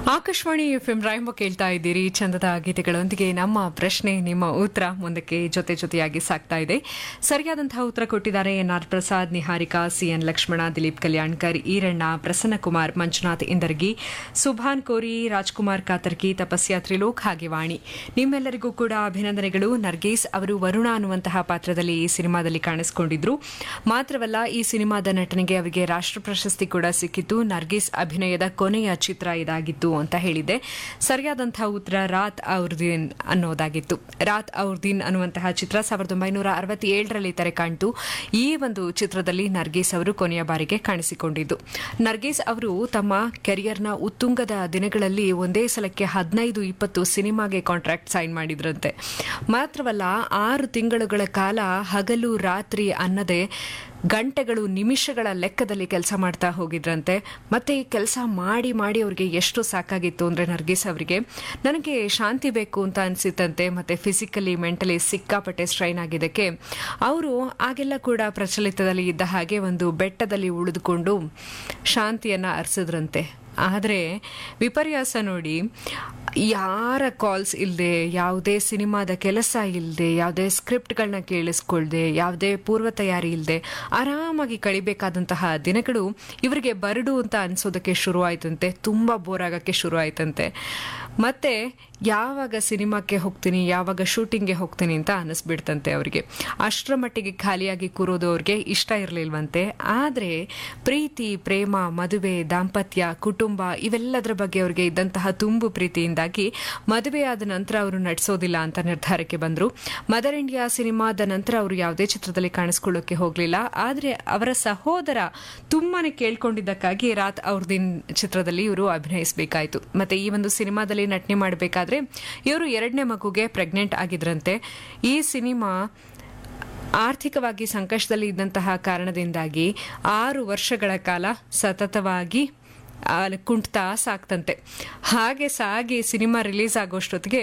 Akashvani FM ರಾಯಂಬ ಕೇಳ್ತಾ ಇದ್ದೀರಿ ಚಂದದ ಗೀತೆಗಳೊಂದಿಗೆ ನಮ್ಮ ಪ್ರಶ್ನೆ ನಿಮ್ಮ ಉತ್ತರ ಮುಂದಕ್ಕೆ ಜೊತೆ ಜೊತೆಯಾಗಿ ಸಾಕ್ತಾ ಇದೆ ಸರಿಯಾದಂತಹ ಉತ್ತರ ಕೊಟ್ಟಿದ್ದಾರೆ ಎನ್ಆರ್ ಪ್ರಸಾದ್ ನಿಹಾರಿಕಾ ಸಿಎನ್ ಲಕ್ಷ್ಮಣ ದಿಲೀಪ್ ಕಲ್ಯಾಣ್ಕರ್ ಈರಣ್ಣ ಪ್ರಸನ್ನಕುಮಾರ್ ಮಂಜುನಾಥ್ ಇಂದರ್ಗಿ ಸುಭಾನ್ ಕೋರಿ ರಾಜ್ಕುಮಾರ್ ಕಾತರ್ಕಿ ತಪಸ್ಯ ತ್ರಿಲೋಕ್ ಹಾಗೆ ವಾಣಿ ನಿಮ್ಮೆಲ್ಲರಿಗೂ ಕೂಡ ಅಭಿನಂದನೆಗಳು ನರ್ಗೀಸ್ ಅವರು ವರುಣ ಅನ್ನುವಂತಹ ಪಾತ್ರದಲ್ಲಿ ಈ ಸಿನಿಮಾದಲ್ಲಿ ಕಾಣಿಸಿಕೊಂಡಿದ್ರು ಮಾತ್ರವಲ್ಲ ಈ ಸಿನಿಮಾದ ನಟನೆಗೆ ಅವರಿಗೆ ರಾಷ್ಟ್ರ ಪ್ರಶಸ್ತಿ ಕೂಡ ಸಿಕ್ಕಿತ್ತು ನರ್ಗೀಸ್ ಅಭಿನಯದ ಕೊನೆಯ ಚಿತ್ರ ಇದಾಗಿತ್ತು ಅಂತ ಹೇಳಿದೆ ಸರಿಯಾದಂತಹ ಉತ್ತರ ರಾತ್ ಔರ್ದೀನ್ ಅನ್ನೋದಾಗಿತ್ತು ರಾತ್ ಔರ್ದೀನ್ ಅನ್ನುವಂತಹ ಚಿತ್ರ ಸಾವಿರದ ಒಂಬೈನೂರ ಅರವತ್ತೇಳರಲ್ಲಿ ತೆರೆ ಕಾಣ್ತು ಈ ಒಂದು ಚಿತ್ರದಲ್ಲಿ ನರ್ಗೀಸ್ ಅವರು ಕೊನೆಯ ಬಾರಿಗೆ ಕಾಣಿಸಿಕೊಂಡಿದ್ದು ನರ್ಗೀಸ್ ಅವರು ತಮ್ಮ ಕೆರಿಯರ್ನ ಉತ್ತುಂಗದ ದಿನಗಳಲ್ಲಿ ಒಂದೇ ಸಲಕ್ಕೆ ಹದಿನೈದು ಇಪ್ಪತ್ತು ಸಿನಿಮಾಗೆ ಕಾಂಟ್ರಾಕ್ಟ್ ಸೈನ್ ಮಾಡಿದ್ರಂತೆ ಮಾತ್ರವಲ್ಲ ಆರು ತಿಂಗಳುಗಳ ಕಾಲ ಹಗಲು ರಾತ್ರಿ ಅನ್ನದೇ ಗಂಟೆಗಳು ನಿಮಿಷಗಳ ಲೆಕ್ಕದಲ್ಲಿ ಕೆಲಸ ಮಾಡ್ತಾ ಹೋಗಿದ್ರಂತೆ ಮತ್ತೆ ಈ ಕೆಲಸ ಮಾಡಿ ಮಾಡಿ ಅವರಿಗೆ ಎಷ್ಟು ಸಾಕಾಗಿತ್ತು ಅಂದ್ರೆ ನರ್ಗಿಸ್ ಅವರಿಗೆ ನನಗೆ ಶಾಂತಿ ಬೇಕು ಅಂತ ಅನಿಸಿತಂತೆ ಮತ್ತೆ ಫಿಸಿಕಲಿ ಮೆಂಟಲಿ ಸಿಕ್ಕಾಪಟ್ಟೆ ಸ್ಟ್ರೈನ್ ಆಗಿದ್ದಕ್ಕೆ ಅವರು ಆಗೆಲ್ಲ ಕೂಡ ಪ್ರಚಲಿತದಲ್ಲಿ ಇದ್ದ ಹಾಗೆ ಒಂದು ಬೆಟ್ಟದಲ್ಲಿ ಉಳಿದುಕೊಂಡು ಶಾಂತಿಯನ್ನ ಅರಸಿದ್ರಂತೆ ಆದರೆ ವಿಪರ್ಯಾಸ ನೋಡಿ ಯಾರ ಕಾಲ್ಸ್ ಇಲ್ಲದೆ ಯಾವುದೇ ಸಿನಿಮಾದ ಕೆಲಸ ಇಲ್ಲದೆ ಯಾವುದೇ ಸ್ಕ್ರಿಪ್ಟ್ಗಳನ್ನ ಕೇಳಿಸ್ಕೊಳ್ದೆ ಯಾವುದೇ ಪೂರ್ವ ತಯಾರಿ ಇಲ್ಲದೆ ಆರಾಮಾಗಿ ಕಳಿಬೇಕಾದಂತಹ ದಿನಗಳು ಇವರಿಗೆ ಬರಡು ಅಂತ ಅನ್ಸೋದಕ್ಕೆ ಶುರು ಆಯ್ತಂತೆ ತುಂಬ ಬೋರ್ ಆಗಕ್ಕೆ ಶುರು ಆಯ್ತಂತೆ ಮತ್ತೆ ಯಾವಾಗ ಸಿನಿಮಾಕ್ಕೆ ಹೋಗ್ತೀನಿ ಯಾವಾಗ ಶೂಟಿಂಗ್ಗೆ ಹೋಗ್ತೀನಿ ಅಂತ ಅನಿಸ್ಬಿಡ್ತಂತೆ ಅವರಿಗೆ ಅಷ್ಟರ ಮಟ್ಟಿಗೆ ಖಾಲಿಯಾಗಿ ಕೂರೋದು ಅವ್ರಿಗೆ ಇಷ್ಟ ಇರಲಿಲ್ವಂತೆ ಆದರೆ ಪ್ರೀತಿ ಪ್ರೇಮ ಮದುವೆ ದಾಂಪತ್ಯ ಕುಟುಂಬ ಇವೆಲ್ಲದರ ಬಗ್ಗೆ ಅವರಿಗೆ ಇದ್ದಂತಹ ತುಂಬು ಪ್ರೀತಿಯಿಂದಾಗಿ ಮದುವೆಯಾದ ನಂತರ ಅವರು ನಟಿಸೋದಿಲ್ಲ ಅಂತ ನಿರ್ಧಾರಕ್ಕೆ ಬಂದರು ಮದರ್ ಇಂಡಿಯಾ ಸಿನಿಮಾದ ನಂತರ ಅವರು ಯಾವುದೇ ಚಿತ್ರದಲ್ಲಿ ಕಾಣಿಸ್ಕೊಳ್ಳೋಕೆ ಹೋಗಲಿಲ್ಲ ಆದರೆ ಅವರ ಸಹೋದರ ತುಂಬಾನೇ ಕೇಳ್ಕೊಂಡಿದ್ದಕ್ಕಾಗಿ ರಾತ್ ಅವ್ರದಿನ್ ಚಿತ್ರದಲ್ಲಿ ಇವರು ಅಭಿನಯಿಸಬೇಕಾಯಿತು ಮತ್ತೆ ಈ ಒಂದು ಸಿನಿಮಾದಲ್ಲಿ ನಟನೆ ಮಾಡಬೇಕಾದ್ರೆ ಇವರು ಎರಡನೇ ಮಗುಗೆ ಪ್ರೆಗ್ನೆಂಟ್ ಆಗಿದ್ರಂತೆ ಈ ಸಿನಿಮಾ ಆರ್ಥಿಕವಾಗಿ ಸಂಕಷ್ಟದಲ್ಲಿ ಇದ್ದಂತಹ ಕಾರಣದಿಂದಾಗಿ ಆರು ವರ್ಷಗಳ ಕಾಲ ಸತತವಾಗಿ ಕುಂಟ್ತಾ ಸಾಕ್ತಂತೆ ಹಾಗೆ ಸಾಗಿ ಸಿನಿಮಾ ರಿಲೀಸ್ ಆಗೋಷ್ಟೊತ್ತಿಗೆ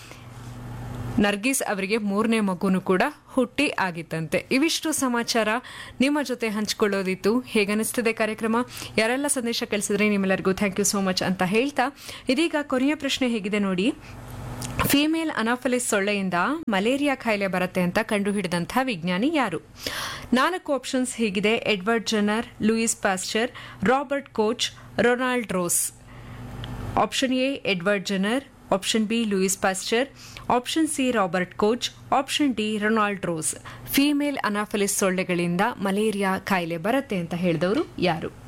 ನರ್ಗೀಸ್ ಅವರಿಗೆ ಮೂರನೇ ಮಗುನು ಕೂಡ ಹುಟ್ಟಿ ಆಗಿತ್ತಂತೆ ಇವಿಷ್ಟು ಸಮಾಚಾರ ನಿಮ್ಮ ಜೊತೆ ಹಂಚಿಕೊಳ್ಳೋದಿತ್ತು ಹೇಗನಿಸ್ತಿದೆ ಕಾರ್ಯಕ್ರಮ ಯಾರೆಲ್ಲ ಸಂದೇಶ ಕಳಿಸಿದ್ರೆ ನಿಮ್ಮೆಲ್ಲರಿಗೂ ಥ್ಯಾಂಕ್ ಯು ಸೋ ಮಚ್ ಅಂತ ಹೇಳ್ತಾ ಇದೀಗ ಕೊನೆಯ ಪ್ರಶ್ನೆ ಹೇಗಿದೆ ನೋಡಿ ಫಿಮೇಲ್ ಅನಾಫಲಿಸ್ ಸೊಳ್ಳೆಯಿಂದ ಮಲೇರಿಯಾ ಕಾಯಿಲೆ ಬರುತ್ತೆ ಅಂತ ಕಂಡುಹಿಡಿದಂಥ ವಿಜ್ಞಾನಿ ಯಾರು ನಾಲ್ಕು ಆಪ್ಷನ್ಸ್ ಹೀಗಿದೆ Edward Jenner Louis Pasteur Robert Koch Ronald Ross option A Edward Jenner option B Louis Pasteur option C Robert Koch option D Ronald Ross female Anopheles ಸೊಳ್ಳೆಗಳಿಂದ ಮಲೇರಿಯಾ ಕಾಯಿಲೆ ಬರುತ್ತೆ ಅಂತ ಹೇಳಿದವರು ಯಾರು